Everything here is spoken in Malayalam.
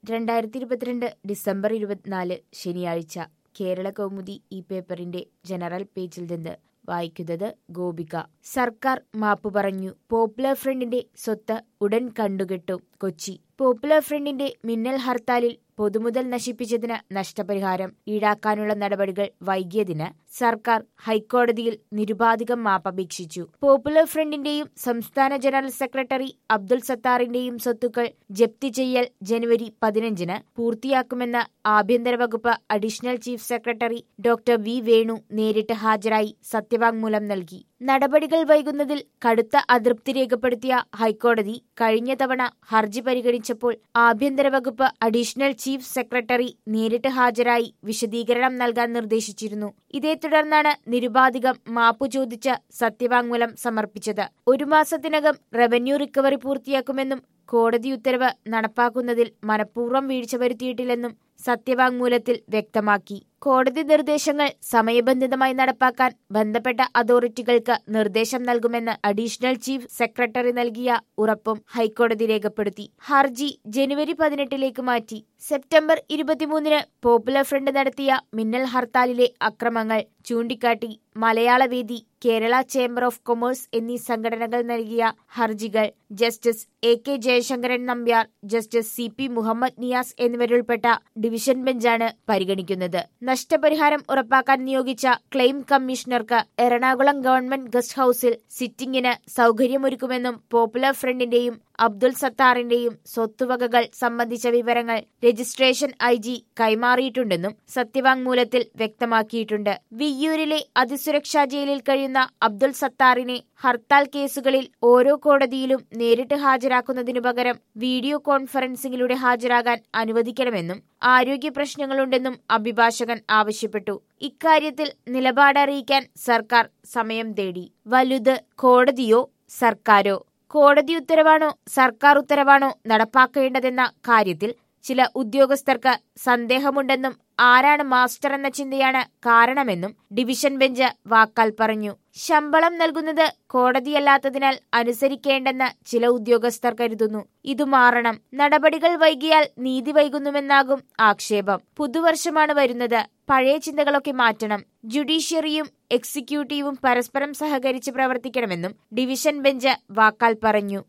രണ്ടായിരത്തി ഇരുപത്തിരണ്ട് ഡിസംബർ ഇരുപത്തിനാല് ശനിയാഴ്ച കേരള കൗമുദി ഈ പേപ്പറിന്റെ ജനറൽ പേജിൽ നിന്ന് വായിക്കുന്നത് ഗോപിക സർക്കാർ മാപ്പ് പറഞ്ഞു പോപ്പുലർ ഫ്രണ്ടിന്റെ സ്വത്ത് ഉടൻ കണ്ടുകെട്ടും കൊച്ചി പോപ്പുലർ ഫ്രണ്ടിന്റെ മിന്നൽ ഹർത്താലിൽ പൊതുമുതൽ നശിപ്പിച്ചതിന് നഷ്ടപരിഹാരം ഈടാക്കാനുള്ള നടപടികൾ വൈകിയതിന് സർക്കാർ ഹൈക്കോടതിയിൽ നിരുപാധികം മാപ്പപേക്ഷിച്ചു പോപ്പുലർ ഫ്രണ്ടിന്റെയും സംസ്ഥാന ജനറൽ സെക്രട്ടറി അബ്ദുൾ സത്താറിന്റെയും സ്വത്തുക്കൾ ജപ്തി ചെയ്യൽ ജനുവരി പതിനഞ്ചിന് പൂർത്തിയാക്കുമെന്ന് ആഭ്യന്തര വകുപ്പ് additional chief secretary doctor V Venu നേരിട്ട് ഹാജരായി സത്യവാങ്മൂലം നൽകി നടപടികൾ വൈകുന്നതിൽ കടുത്ത അതൃപ്തി രേഖപ്പെടുത്തിയ ഹൈക്കോടതി കഴിഞ്ഞ തവണ ഹർജി പരിഗണിച്ചപ്പോൾ ആഭ്യന്തര വകുപ്പ് അഡീഷണൽ ചീഫ് സെക്രട്ടറി നേരിട്ട് ഹാജരായി വിശദീകരണം നൽകാൻ നിർദ്ദേശിച്ചിരുന്നു ഇതേ തുടർന്നാണ് നിരുപാധികം മാപ്പു ചോദിച്ച് സത്യവാങ്മൂലം സമർപ്പിച്ചത് ഒരു മാസത്തിനകം റവന്യൂ റിക്കവറി പൂർത്തിയാക്കുമെന്നും കോടതി ഉത്തരവ് നടപ്പാക്കുന്നതിൽ മനഃപൂർവ്വം വീഴ്ച വരുത്തിയിട്ടില്ലെന്നും സത്യവാങ്മൂലത്തിൽ വ്യക്തമാക്കി കോടതി നിർദ്ദേശങ്ങൾ സമയബന്ധിതമായി നടപ്പാക്കാൻ ബന്ധപ്പെട്ട അതോറിറ്റികൾക്ക് നിർദ്ദേശം നൽകുമെന്ന് അഡീഷണൽ ചീഫ് സെക്രട്ടറി നൽകിയ ഉറപ്പും ഹൈക്കോടതി രേഖപ്പെടുത്തി ഹർജി ജനുവരി പതിനെട്ടിലേക്ക് മാറ്റി സെപ്റ്റംബർ ഇരുപത്തിമൂന്നിന് പോപ്പുലർ ഫ്രണ്ട് നടത്തിയ മിന്നൽ ഹർത്താലിലെ അക്രമങ്ങൾ ചൂണ്ടിക്കാട്ടി Malayalavedi Kerala chamber of commerce എന്നീ സംഘടനകൾ നൽകിയ ഹർജികൾ justice A K Jayasankaran Nambiar justice C P Muhammad Niyas എന്നിവരുൾപ്പെട്ട ഡിവിഷൻ ബെഞ്ചാണ് പരിഗണിക്കുന്നത് നഷ്ടപരിഹാരം ഉറപ്പാക്കാൻ നിയോഗിച്ച ക്ലെയിം കമ്മീഷണർക്ക് എറണാകുളം ഗവൺമെന്റ് ഗസ്റ്റ് ഹൌസിൽ സിറ്റിംഗിന് സൗകര്യമൊരുക്കുമെന്നും പോപ്പുലർ ഫ്രണ്ടിന്റെയും അബ്ദുൾ സത്താറിന്റെയും സ്വത്തുവകകൾ സംബന്ധിച്ച വിവരങ്ങൾ രജിസ്ട്രേഷൻ ഐ ജി കൈമാറിയിട്ടുണ്ടെന്നും സത്യവാങ്മൂലത്തിൽ വ്യക്തമാക്കിയിട്ടുണ്ട് വിയ്യൂരിലെ അതിസുരക്ഷാ ജയിലിൽ കഴിയുന്ന അബ്ദുൾ സത്താറിനെ ഹർത്താൽ കേസുകളിൽ ഓരോ കോടതിയിലും നേരിട്ട് ഹാജരാക്കുന്നതിനു പകരം വീഡിയോ കോൺഫറൻസിംഗിലൂടെ ഹാജരാകാൻ അനുവദിക്കണമെന്നും ആരോഗ്യ പ്രശ്നങ്ങളുണ്ടെന്നും അഭിഭാഷകൻ ആവശ്യപ്പെട്ടു ഇക്കാര്യത്തിൽ നിലപാടറിയിക്കാൻ സർക്കാർ സമയം തേടി വലുത് കോടതിയോ സർക്കാരോ കോടതി ഉത്തരവാണോ സർക്കാർ ഉത്തരവാണോ നടപ്പാക്കേണ്ടതെന്ന കാര്യത്തിൽ ചില ഉദ്യോഗസ്ഥർക്ക് സന്ദേഹമുണ്ടെന്നും ആരാണ് മാസ്റ്റർ എന്ന ചിന്തയാണ് കാരണമെന്നും ഡിവിഷൻ ബെഞ്ച് വാക്കാൽ പറഞ്ഞു ശമ്പളം നൽകുന്നത് കോടതിയല്ലാത്തതിനാൽ അനുസരിക്കേണ്ടെന്ന് ചില ഉദ്യോഗസ്ഥർ കരുതുന്നു ഇതു മാറണം നടപടികൾ വൈകിയാൽ നീതി വൈകുന്നുവെന്നാകും ആക്ഷേപം പുതുവർഷമാണ് വരുന്നത് പഴയ ചിന്തകളൊക്കെ മാറ്റണം ജുഡീഷ്യറിയും എക്സിക്യൂട്ടീവും പരസ്പരം സഹകരിച്ച് പ്രവർത്തിക്കണമെന്നും ഡിവിഷൻ ബെഞ്ച് വാക്കാൽ പറഞ്ഞു